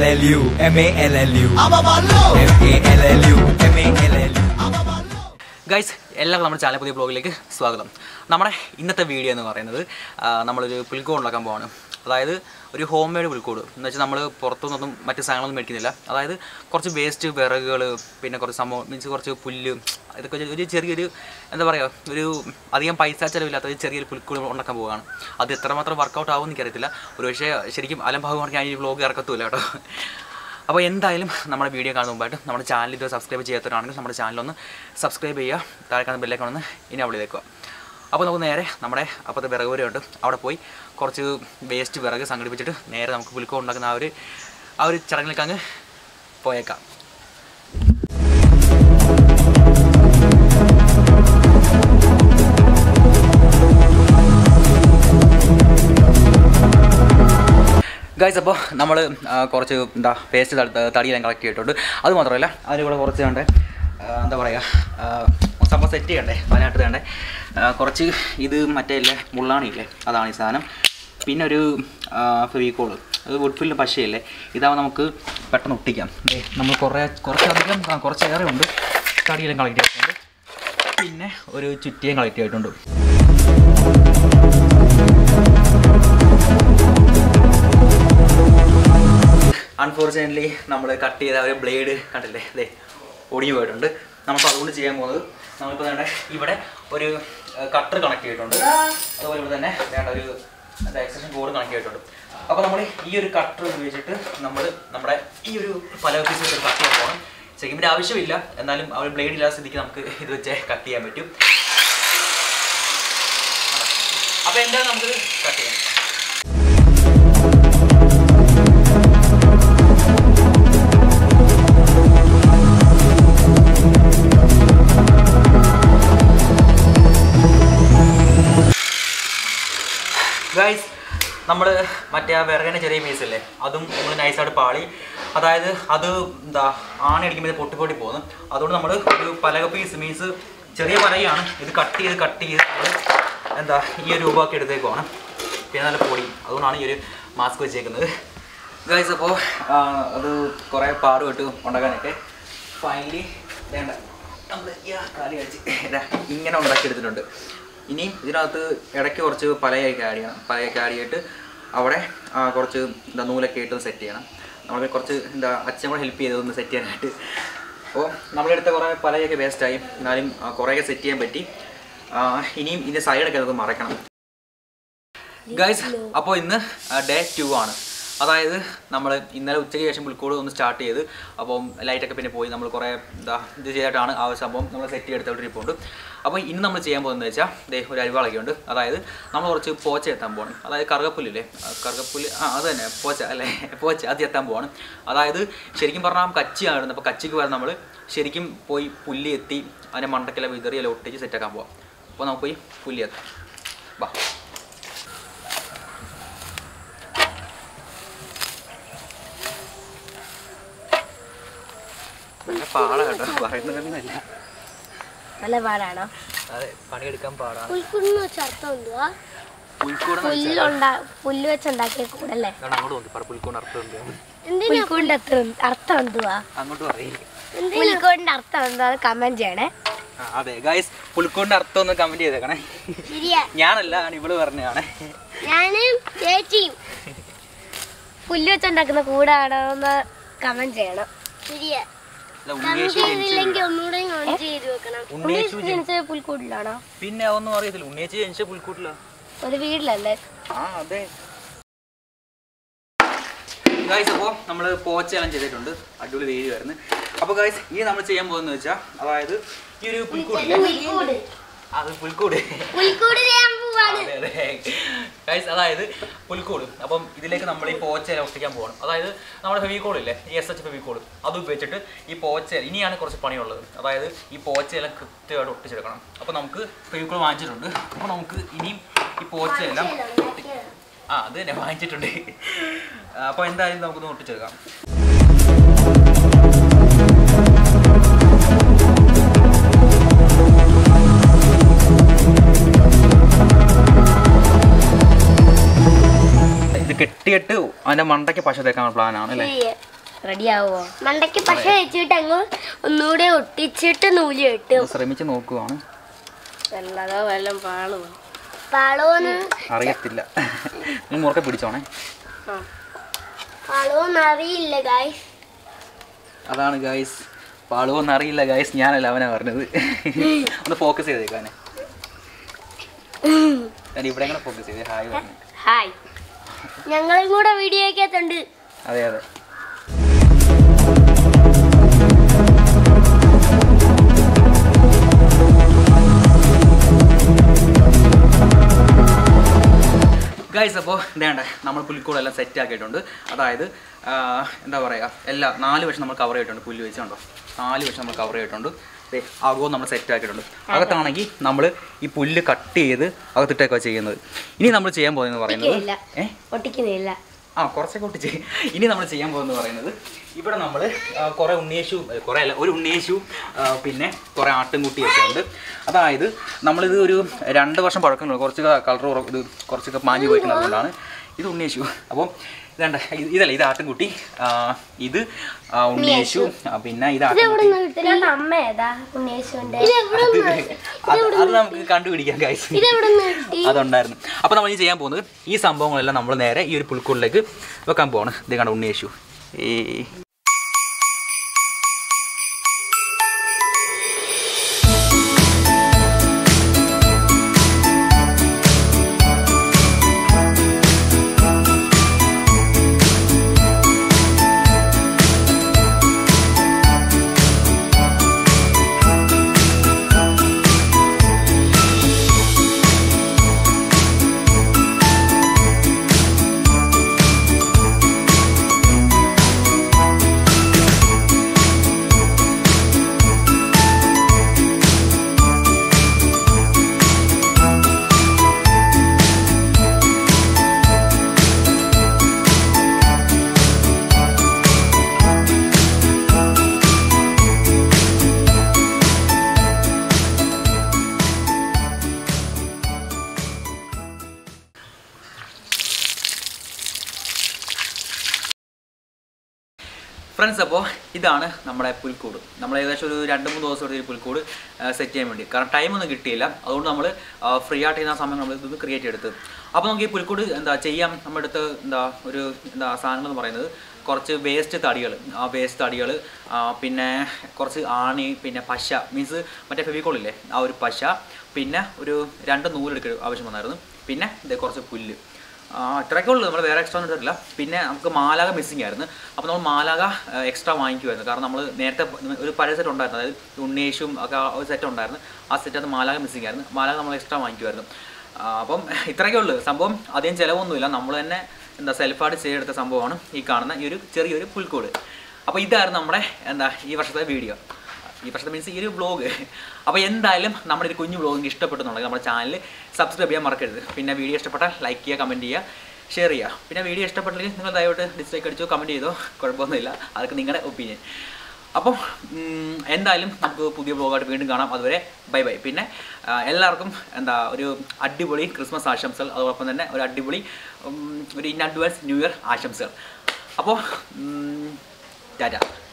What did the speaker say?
L U M A L L U M A L L U M A L L U guys എല്ലാവർക്കും നമ്മുടെ channel പുതിയ ബ്ലോഗിലേക്ക് സ്വാഗതം നമ്മുടെ ഇന്നത്തെ video എന്ന് പറയുന്നത് ആ, നമ്മളൊരു പുൽക്കൂട് ഉണ്ടാക്കാൻ പോവാണ് അതായത് ഒരു ഹോം മെയ്ഡ് പുൽക്കൂട് എന്ന് വെച്ചാൽ നമ്മൾ പുറത്തുനിന്നൊന്നും മറ്റ് സാധനങ്ങളൊന്നും മേടിക്കുന്നില്ല അതായത് കുറച്ച് വേസ്റ്റ് വിറകുകൾ പിന്നെ കുറച്ച് സംഭവം മീൻസ് കുറച്ച് പുല്ല് ഇതൊക്കെ ഒരു- ഒരു ചെറിയൊരു എന്താ പറയുക ഒരു അധികം പൈസ ചിലവില്ലാത്ത ഒരു ചെറിയൊരു പുൽക്കൂട് ഉണ്ടാക്കാൻ പോവുകയാണ് അത് എത്രമാത്രം വർക്കൗട്ട് ആവുമെന്ന് എനിക്കറിയത്തില്ല ഒരു പക്ഷേ ശരിക്കും അലംഭാവമാണെങ്കിൽ ഞാൻ ഈ വ്ലോഗ് ഇറക്കത്തുമില്ല കേട്ടോ അപ്പോൾ എന്തായാലും നമ്മുടെ വീഡിയോ കാണുന്ന മുമ്പായിട്ട് നമ്മുടെ ചാനൽ ഇത് സബ്സ്ക്രൈബ് ചെയ്യാത്തവരാണെങ്കിൽ നമ്മുടെ ചാനലൊന്ന് സബ്സ്ക്രൈബ് ചെയ്യുക താഴെ കാണുന്ന ബെല്ലേക്ക് ഒന്ന് ഇനി അവിടെ വെക്കുക അപ്പോൾ നമുക്ക് നേരെ നമ്മുടെ അപ്പോഴത്തെ വിറക് വരെയുണ്ട് അവിടെ പോയി കുറച്ച് വേസ്റ്റ് വിറക് സംഘടിപ്പിച്ചിട്ട് നേരെ നമുക്ക് പുൽക്കം ഉണ്ടാക്കുന്ന ആ ഒരു ആ ഒരു ചടങ്ങിലേക്ക് അങ്ങ് പോയേക്കാം ഗൈസ് അപ്പോൾ നമ്മൾ കുറച്ച് എന്താ പേസ്റ്റ് തടിയെല്ലാം കളക്ട് ചെയ്തിട്ടുണ്ട് അത് മാത്രമല്ല അതിന് കൂടെ കുറച്ച് വേണ്ടേ എന്താ പറയുക സംഭവം സെറ്റ് ചെയ്യണ്ടേ അതിനായിട്ട് വേണ്ടേ ആ, കുറച്ച് ഇത് മറ്റേ ഇല്ലേ മുള്ളാണിയില്ലേ അതാണ് ഈ സാധനം പിന്നെ ഒരു ഫെവിക്കോള് അത് വുഡ്ഫില്ലിൻ്റെ പശയില്ലേ ഇതാവുമ്പോൾ നമുക്ക് പെട്ടെന്ന് ഒട്ടിക്കാം ദേ, നമ്മൾ കുറേ കുറച്ചധികം ആ, കുറച്ചേറെ ഉണ്ട് തടിയെല്ലാം കളക്ട് ചെയ്തിട്ടുണ്ട് പിന്നെ ഒരു ചുറ്റിയും കളക്ട് ചെയ്തിട്ടുണ്ട് അൺഫോർച്ചുനേറ്റ്ലി നമ്മൾ കട്ട് ചെയ്ത ഒരു ബ്ലേഡ് കണ്ടില്ലേ അതെ ഒടിഞ്ഞു പോയിട്ടുണ്ട് നമുക്ക് അതുകൊണ്ട് ചെയ്യാൻ പോകുന്നത് നമ്മളിപ്പോൾ വേണ്ട ഇവിടെ ഒരു കട്ടർ കണക്ട് ചെയ്തിട്ടുണ്ട് അതുപോലെ ഇവിടെ തന്നെ വേണ്ട ഒരു എക്സ്റ്റൻഷൻ ബോർഡ് കണക്ട് ചെയ്തിട്ടുണ്ട് അപ്പോൾ നമ്മൾ ഈ ഒരു കട്ടർ ഉപയോഗിച്ചിട്ട് നമ്മൾ നമ്മുടെ ഈ ഒരു പല പീസ് വെച്ച് കട്ട് ചെയ്യാൻ പോകണം ശരിക്കും ഇതിൻ്റെ ആവശ്യമില്ല എന്നാലും ആ ഒരു ബ്ലേഡ് ഇല്ലാത്ത സ്ഥിതിക്ക് നമുക്ക് ഇത് വെച്ച് കട്ട് ചെയ്യാൻ പറ്റും അപ്പോൾ എന്തായാലും നമുക്ക് കട്ട് ചെയ്യാം ഗൈസ് നമ്മൾ മറ്റേ ആ വിറകിൻ്റെ ചെറിയ പീസ് അല്ലേ അതും നമ്മൾ നൈസായിട്ട് പാളി അതായത് അത് എന്താ ആണി അടിക്കുമ്പോൾ ഇത് പൊട്ടി പൊട്ടി പോകുന്നു അതുകൊണ്ട് നമ്മൾ ഒരു പലക പീസ് മീൻസ് ചെറിയ പലകയാണ് ഇത് കട്ട് ചെയ്ത് കട്ട് ചെയ്ത് നമ്മൾ എന്താ ഈ ഒരു രൂപമാക്കി എടുത്തേക്കുവാണ് പിന്നെ നല്ല പൊടി അതുകൊണ്ടാണ് ഈ ഒരു മാസ്ക് വെച്ചേക്കുന്നത് ഗൈസ് അപ്പോൾ അത് കുറേ പാട് വിട്ട് ഉണ്ടാക്കാനൊക്കെ ഫൈനലി വേണ്ട നമ്മൾ കാലി കഴിച്ച് ഇതാ ഇങ്ങനെ ഉണ്ടാക്കിയെടുത്തിട്ടുണ്ട് ഇനി ഇതിനകത്ത് ഇടയ്ക്ക് കുറച്ച് പലയൊക്കെ ആഡ് ചെയ്യണം പലയൊക്കെ ആഡ് ചെയ്തിട്ട് അവിടെ ആ, കുറച്ച് എന്താ നൂലൊക്കെ ഇട്ട് സെറ്റ് ചെയ്യണം നമ്മൾ കുറച്ച് എന്താ അച്ഛൻ കൂടെ ഹെൽപ്പ് ചെയ്തൊന്ന് സെറ്റ് ചെയ്യാനായിട്ട് അപ്പോൾ നമ്മളെടുത്ത കുറേ പലയൊക്കെ വേസ്റ്റായി എന്നാലും ആ, കുറേയൊക്കെ സെറ്റ് ചെയ്യാൻ പറ്റി ആ, ഇനിയും ഇതിൻ്റെ സൈഡൊക്കെ നമുക്ക് മറക്കണം ഗൈസ് അപ്പോൾ ഇന്ന് ഡേ ടു ആണ് അതായത് നമ്മൾ ഇന്നലെ ഉച്ചയ്ക്ക് ശേഷം പുൽക്കൂട് ഒന്ന് സ്റ്റാർട്ട് ചെയ്ത് അപ്പം ലൈറ്റൊക്കെ പിന്നെ പോയി നമ്മൾ കുറേ എന്താ ഇത് ചെയ്തിട്ടാണ് ആ ഒരു സംഭവം നമ്മൾ സെറ്റ് ചെയ്തെടുത്തോണ്ടിരിപ്പുണ്ട് അപ്പോൾ ഇന്ന് നമ്മൾ ചെയ്യാൻ പോകുന്നത് വെച്ചാൽ ദേ ഒരു അരിവാളൊക്കെ ഉണ്ട് അതായത് നമ്മൾ കുറച്ച് പോച്ച എത്താൻ പോകണം അതായത് കറുകപ്പുല്ലില്ലേ ആ, കറുകപ്പുല്ല് ആ അത് തന്നെ പോച്ച അല്ലേ പോച്ച അത് എത്താൻ പോകണം അതായത് ശരിക്കും പറഞ്ഞാൽ കച്ചിയാണ് ഇടുന്നത് അപ്പോൾ കച്ചിക്ക് വരെ നമ്മൾ ശരിക്കും പോയി പുല്ല് എത്തി അതിൻ്റെ മണ്ടക്കെല്ലാം വിതറിയെല്ലാം ഒട്ടിച്ച് സെറ്റാക്കാൻ പോകാം അപ്പോൾ നമുക്ക് പോയി പുല്ല് എത്താം വാ നല്ല പാടാ കേട്ടോ പറയുന്നതൊന്നുമല്ല നല്ല പാടാണോ അതെ പണിയെടുക്കാൻ പാടാണ് പുൽക്കുടിന്ന് വെച്ച അർത്ഥം എന്തുവാ പുൽക്കൂടെന്ന് വെച്ചാൽ പുല്ലുണ്ടാ പുല്ല് വെച്ചുണ്ടാക്കിയ കൂടല്ലേ ഇതാണ് അങ്ങോട്ട് നോക്കി പറ പുൽക്കൂട് അർത്ഥം എന്ത് പുൽക്കൂടിന്റെ അർത്ഥം അർത്ഥം എന്തുവാ അങ്ങോട്ട് പറയില്ലേ പുൽക്കൂടിന്റെ അർത്ഥം എന്താ കമന്റ് ചെയ്യണേ ആ, അതെ ഗായ്സ് പുൽക്കൂടിന്റെ അർത്ഥം ഒന്ന് കമന്റ് ചെയ്തേക്കണേ ശരിയാ ഞാനല്ല ആണ് ഇവള് പറഞ്ഞാണ് ഞാനും ചേച്ചിയും പുല്ല് വെച്ചുണ്ടാക്കുന്ന കൂടാണോ എന്ന് കമന്റ് ചെയ്യണം ശരിയാ ഉണ്ണേശു ജനിച്ചു ഒന്നുകൂടെ ചെയ്ത് വെക്കണം ഉണ്ണേശു ജനി- ജനിച്ച പുൽക്കൂടിലാണോ പിന്നെ അതൊന്നും അറിയത്തില്ല ഉണ്ണേച്ചു ജനിച്ച പുൽക്കൂട്ടില ഒരു വീട്ടിലല്ലേ ആ അതെ ഗായ്സ് അപ്പോൾ നമ്മൾ പോച്ചെല്ലാം ചെയ്തിട്ടുണ്ട് അടിപൊളി വേര് വരുന്നു അപ്പോൾ ഗായ്സ് ഇനി നമ്മൾ ചെയ്യാൻ പോകുന്നത് വെച്ചാൽ അതായത് ഈ ഒരു പുൽക്കൂടില്ലേ പുൽക്കൂട് അത് പുൽക്കൂട് പുൽക്കൂട് ചെയ്യാൻ പോവാണ് അതെ അതെ ഗൈസ് അതായത് പുൽക്കൂട് അപ്പം ഇതിലേക്ക് നമ്മൾ ഈ പോച്ച ഒട്ടിക്കാൻ പോകണം അതായത് നമ്മുടെ ഫെവിക്കോൾ ഇല്ലേ ഈ എസ് എച്ച് ഫെവിക്കോൾ അത് ഉപയോഗിച്ചിട്ട് ഈ പോച്ച ഇനിയാണ് കുറച്ച് പണിയുള്ളത് അതായത് ഈ പോച്ചയെല്ലാം കൃത്യമായിട്ട് ഒട്ടിച്ചെടുക്കണം അപ്പോൾ നമുക്ക് ഫെവിക്കോൾ വാങ്ങിച്ചിട്ടുണ്ട് അപ്പോൾ നമുക്ക് ഇനിയും ഈ പോച്ചയെല്ലാം ഒട്ടി- ആ അത് തന്നെ വാങ്ങിച്ചിട്ടുണ്ട് അപ്പോൾ എന്തായാലും നമുക്കൊന്ന് ഒട്ടിച്ചെടുക്കാം ഇത് കെട്ടിയിട്ട് അതിന്റെ മണ്ടയ്ക്ക് പശ തേക്കാൻ പ്ലാനാണ് അല്ലേ ശരിയാ. റെഡി ആവോ മണ്ടയ്ക്ക് പശ വെച്ചിട്ട് അങ്ങ് ഒന്നുകൂടെ ഒട്ടിച്ചിട്ട് നൂല് കെട്ടും ശ്രമിച്ച് നോക്കുവാണ് വല്ലതോ വല്ലതും പാളുവോ പാളുവോന്ന് അറിയത്തില്ല നീ മുറുക്കെ പിടിച്ചോണേ പാളുവോന്ന് അറിയില്ല ഗായ്സ് അതാണ് ഗായ്സ് പാളുവോന്ന് അറിയില്ല ഗായ്സ് ഞാനല്ല അവനാ പറഞ്ഞത് ഒന്ന് ഫോക്കസ് ചെയ്തേക്കാനെ ഞാൻ ഇവിടെ എങ്ങനെ ഫോക്കസ് ചെയ്തേ ഹായ് പറഞ്ഞു ഹായ് ഞങ്ങളും കൂടെ വീഡിയോക്കകത്തുണ്ട് അതെ അതെ ഗൈസ് അപ്പോൾ വേണ്ട നമ്മൾ പുൽക്കൂടെല്ലാം സെറ്റ് ആക്കിയിട്ടുണ്ട് അതായത് ആ, എന്താ പറയുക എല്ലാ നാല് വശം നമ്മൾ കവർ ചെയ്തിട്ടുണ്ട് പുല്ല് വെച്ചുണ്ടോ നാല് വശം നമ്മൾ കവർ ചെയ്തിട്ടുണ്ട് ദേ, അകവും നമ്മൾ സെറ്റ് ആക്കിയിട്ടുണ്ട് അകത്താണെങ്കിൽ നമ്മൾ ഈ പുല്ല് കട്ട് ചെയ്ത് അകത്തിട്ടേക്കാണ് ചെയ്യുന്നത് ഇനി നമ്മൾ ചെയ്യാൻ പോകുന്നത് ഒട്ടിക്കുന്നില്ല പറയുന്നത് ഏഹ് ഒട്ടിക്കുന്നില്ല ആ കുറച്ചൊക്കെ ഒട്ട് ചെയ്യും ഇനി നമ്മൾ ചെയ്യാൻ പോകുന്നത് പറയുന്നത് ഇവിടെ നമ്മൾ കുറേ ഉണ്ണിയേശുവും ഏ, കുറേ അല്ല ഒരു ഉണ്ണിയേശുവും ആ, പിന്നെ കുറേ ആട്ടുംകുട്ടിയൊക്കെ ഉണ്ട് അതായത് നമ്മളിത് ഒരു രണ്ട് വർഷം പഴക്കമുള്ള കുറച്ച് കളർ ഇത് കുറച്ചൊക്കെ മാഞ്ഞു പോയിട്ടുള്ളത് കൊണ്ടാണ് ഇത് ഉണ്ണിയേശു അപ്പം ഇതണ്ട ഇത് ഇതല്ല ഇത് ആട്ടുംകുട്ടി ആ, ഇത് ആ, ഉണ്ണിയേശു ആ, പിന്നെ ഇത് ആട്ടുംകുട്ടി അമ്മ ഏതാ ഉണ്ണേശുണ്ട് അത് അത് നമുക്ക് കണ്ടുപിടിക്കാം കാഴ്ച അതുണ്ടായിരുന്നു അപ്പോൾ നമ്മൾ ഇനി ചെയ്യാൻ പോകുന്നത് ഈ സംഭവങ്ങളെല്ലാം നമ്മൾ നേരെ ഈ ഒരു പുൽക്കൂടിലേക്ക് വെക്കാൻ പോവാണ് ഇത് കണ്ട ഉണ്ണിയേശു ഈ ഫ്രണ്ട്സ് അപ്പോൾ ഇതാണ് നമ്മുടെ പുൽക്കൂട് നമ്മൾ ഏകദേശം ഒരു രണ്ട് മൂന്ന് ദിവസം എടുത്ത് ഈ പുൽക്കൂട് സെറ്റ് ചെയ്യാൻ വേണ്ടി കാരണം ടൈമൊന്നും കിട്ടിയില്ല അതുകൊണ്ട് നമ്മൾ ഫ്രീ ആയിട്ട് ചെയ്യുന്ന സമയം നമ്മൾ ഇത് ക്രിയേറ്റ് ചെയ്തെടുത്ത് അപ്പോൾ നമുക്ക് ഈ പുൽക്കൂട് എന്താ ചെയ്യാം നമ്മുടെ അടുത്ത് എന്താ ഒരു എന്താ സാധനങ്ങൾ എന്ന് പറയുന്നത് കുറച്ച് വേസ്റ്റ് തടികൾ ആ വേസ്റ്റ് തടികൾ പിന്നെ കുറച്ച് ആണി പിന്നെ പശ മീൻസ് മറ്റേ ഫെവിക്കോളില്ലേ ആ ഒരു പശ പിന്നെ ഒരു രണ്ട് നൂലെടുക്ക ആവശ്യം വന്നായിരുന്നു പിന്നെ ഇത് കുറച്ച് പുല്ല് ആ, ഇത്രയൊക്കെ ഉള്ളൂ നമ്മൾ വേറെ എക്സ്ട്രാ ഒന്നും എടുത്തിട്ടില്ല പിന്നെ നമുക്ക് മാലാക മിസ്സിംഗ് ആയിരുന്നു അപ്പോൾ നമ്മൾ മാലാക എക്സ്ട്രാ വാങ്ങിക്കുമായിരുന്നു കാരണം നമ്മൾ നേരത്തെ ഒരു പഴയ സെറ്റ് ഉണ്ടായിരുന്നു അതായത് ഉണ്ണേഷും ഒക്കെ ആ ഒരു സെറ്റ് ഉണ്ടായിരുന്നു ആ സെറ്റ് അത് മാലാക മിസ്സിംഗ് ആയിരുന്നു മാലാക നമ്മൾ എക്സ്ട്രാ വാങ്ങിക്കുമായിരുന്നു ആ, അപ്പം ഇത്രയൊക്കെ ഉള്ളൂ സംഭവം അധികം ചിലവൊന്നുമില്ല നമ്മൾ തന്നെ എന്താ സെൽഫായിട്ട് ചെയ്തെടുത്ത സംഭവമാണ് ഈ കാണുന്ന ഈ ഒരു ചെറിയൊരു പുൽക്കൂട് അപ്പോൾ ഇതായിരുന്നു നമ്മുടെ എന്താ ഈ വർഷത്തെ വീഡിയോ ഈ വർഷത്തെ മീൻസ് ഈ ഒരു വ്ളോഗ് അപ്പോൾ എന്തായാലും നമ്മുടെ ഒരു കുഞ്ഞു വ്ളോഗ് നിങ്ങൾക്ക് ഇഷ്ടപ്പെട്ടെന്നുണ്ടെങ്കിൽ നമ്മുടെ ചാനൽ സബ്സ്ക്രൈബ് ചെയ്യാൻ മറക്കരുത് പിന്നെ വീഡിയോ ഇഷ്ടപ്പെട്ടാൽ ലൈക്ക് ചെയ്യുക കമൻറ്റ് ചെയ്യുക ഷെയർ ചെയ്യുക പിന്നെ വീഡിയോ ഇഷ്ടപ്പെട്ടില്ലെങ്കിൽ നിങ്ങൾ ദയവായിട്ട് ഡിസ്ലൈക്ക് അടിച്ചോ കമൻറ്റ് ചെയ്തോ കുഴപ്പമൊന്നുമില്ല അതൊക്കെ നിങ്ങളുടെ ഒപ്പീനിയൻ അപ്പം ഉം, എന്തായാലും നമുക്ക് പുതിയ വ്ളോഗായിട്ട് വീണ്ടും കാണാം അതുവരെ ബൈ ബൈ പിന്നെ ആ, എല്ലാവർക്കും എന്താ ഒരു അടിപൊളി ക്രിസ്മസ് ആശംസകൾ അതോടൊപ്പം തന്നെ ഒരു അടിപൊളി ഉം, ഒരു ഇൻ അഡ്വാൻസ് ന്യൂ ഇയർ ആശംസകൾ അപ്പോൾ ടാറ്റ